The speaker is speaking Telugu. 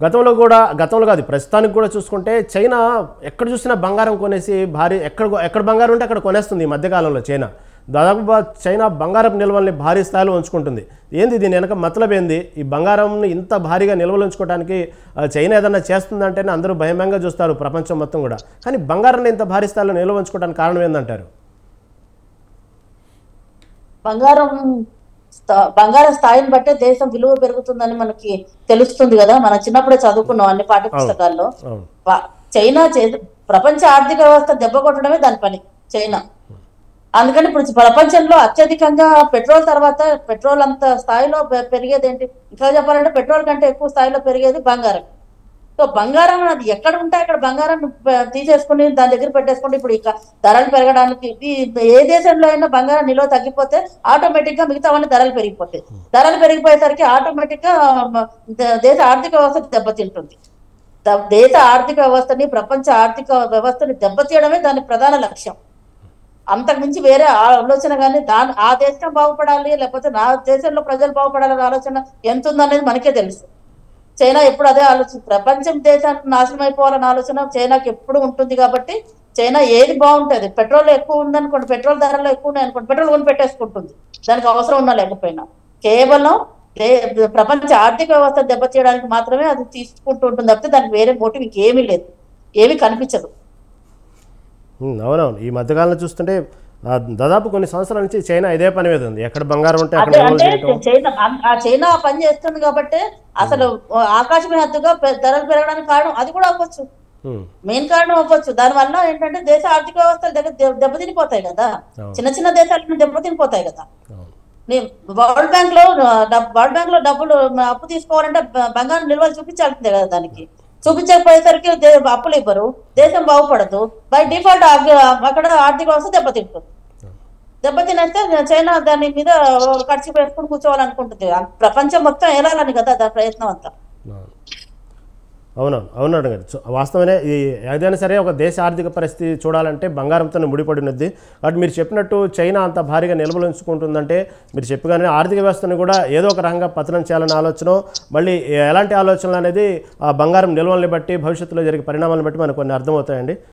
గతంలో కూడా గతంలో కాదు ప్రస్తుతానికి కూడా చూసుకుంటే చైనా ఎక్కడ చూసినా బంగారం కొనేసి భారీ ఎక్కడ ఎక్కడ బంగారం ఉంటే అక్కడ కొనేస్తుంది ఈ మధ్యకాలంలో చైనా దాదాపుగా చైనా బంగారపు నిల్వల్ని భారీ స్థాయిలో ఉంచుకుంటుంది ఏంది దీని వెనక మతలబ్ ఏంది ఈ బంగారంని ఇంత భారీగా నిల్వలు ఉంచుకోవడానికి ఆ, చైనా ఏదన్నా చేస్తుందంటేనే అందరూ భయంగా చూస్తారు ప్రపంచం మొత్తం కూడా కానీ బంగారాన్ని ఇంత భారీ స్థాయిలో నిల్వ ఉంచుకోవడానికి కారణం ఏందంటారు బంగారం స్థా- బంగారం స్థాయిని బట్టే దేశం విలువ పెరుగుతుందని మనకి తెలుస్తుంది కదా మనం చిన్నప్పుడే చదువుకున్నాం అన్ని పాఠ్య పుస్తకాల్లో అవును ప- చైనా చే- ప్రపంచ ఆర్థిక వ్యవస్థ దెబ్బ కొట్టడమే దాని పని చైనా అందుకని ఇప్పుడు ప్రపంచంలో అత్యధికంగా పెట్రోల్ తర్వాత పెట్రోల్ అంత స్థాయిలో పె- పెరిగేది ఏంటి ఇంకా చెప్పాలంటే పెట్రోల్ కంటే ఎక్కువ స్థాయిలో పెరిగేది బంగారం సో బంగారం అది ఎక్కడ ఉంటే అక్కడ బంగారం తీసేసుకుని దాని దగ్గర పెట్టేసుకుంటే ఇప్పుడు ఇక ధరలు పెరగడానికి ఈ ఏ దేశంలో అయినా బంగారం నిల్వ తగ్గిపోతే ఆటోమేటిక్ గా మిగతావన్నీ ధరలు పెరిగిపోతాయి ధరలు పెరిగిపోయేసరికి ఆటోమేటిక్ గా మ, ద- దేశ ఆర్థిక వ్యవస్థ దెబ్బతింటుంది ద- దేశ ఆర్థిక వ్యవస్థని ప్రపంచ ఆర్థిక వ్యవస్థని దెబ్బతీయడమే దాని ప్రధాన లక్ష్యం అంతకు మించి వేరే ఆలోచన కానీ దాని ఆ దేశం బాగుపడాలి లేకపోతే నా దేశంలో ప్రజలు బాగుపడాలనే ఆలోచన ఎంత ఉందనేది మనకే తెలుసు చైనా ఎప్పుడు అదే ఆలోచన ప్రపంచం దేశానికి నాశనం అయిపోవాలన్న ఆలోచన చైనాకి ఎప్పుడు ఉంటుంది కాబట్టి చైనా ఏది బాగుంటది పెట్రోల్ ఎక్కువ ఉందనుకోండి పెట్రోల్ ధరలు ఎక్కువ ఉన్నాయి అనుకోండి పెట్రోల్ కొని పెట్టేసుకుంటుంది దానికి అవసరం ఉన్నా లేకపోయినా కేవలం దే- ప్రపంచ ఆర్థిక వ్యవస్థ దెబ్బతీయడానికి మాత్రమే అది తీసుకుంటూ ఉంటుంది తప్పితే దానికి వేరే మోటివ్ ఇంకేమీ లేదు ఏమీ కనిపించదు ఉమ్, అవునవును ఈ మధ్యకాలంలో చూస్తుంటే ఆ, దాదాపు కొన్ని సంవత్సరాల నుంచి చైనా ఇదే పని మీద ఉంది ఎక్కడ బంగారం ఉంటే అక్కడ అదే నిల్వలు అంటే చేయటం చైనా ఆ- ఆ చైనా ఆ పని చేస్తుంది కాబట్టి అసలు ఆకాశమే హద్దుగా పె- ధరలు పెరగడానికి కారణం అది కూడా అవ్వచ్చు ఉమ్, మెయిన్ కారణం అవ్వచ్చు దాని వల్ల ఏంటంటే దేశ ఆర్థిక వ్యవస్థలు దగ్గర దెబ్బ- దెబ్బతినిపోతాయి కదా అవును. చిన్న చిన్న దేశాలను దెబ్బతినిపోతాయి కదా అవును నీ- వరల్డ్ బ్యాంక్ లో డబ్- వరల్డ్ బ్యాంక్ లో డబ్బులు అప్పు తీసుకోవాలంటే బ- బంగారం నిల్వలు చూపించాల్సిందే కదా దానికి చూపించకపోయేసరికి దే- అప్పులు ఇవ్వరు దేశం బాగుపడదు బై డిఫాల్ట్ అక్కడ ఆర్థిక వ్యవస్థ దెబ్బతింటుంది దెబ్బతినేస్తే చైనా దాని మీద ఖర్చు పెట్టుకుని కూర్చోవాలనుకుంటుంది ప్రపంచం మొత్తం ఏలాలని కదా దాని ప్రయత్నం అంతా అవును. అవునవును అవునడు గారు సో వాస్తవమే ఈ ఏదైనా సరే ఒక దేశ ఆర్థిక పరిస్థితి చూడాలంటే బంగారంతో ముడిపడి ఉన్నది కాబట్టి మీరు చెప్పినట్టు చైనా అంత భారీగా నిల్వలు ఉంచుకుంటుందంటే మీరు చెప్పగానే ఆర్థిక వ్యవస్థను కూడా ఏదో ఒక రకంగా పతనం చేయాలనే ఆలోచన మళ్ళీ ఎలాంటి ఆలోచనలు అనేది ఆ బంగారం నిల్వల్ని బట్టి భవిష్యత్తులో జరిగే పరిణామాలను బట్టి మనకు కొన్ని అర్థమవుతాయండి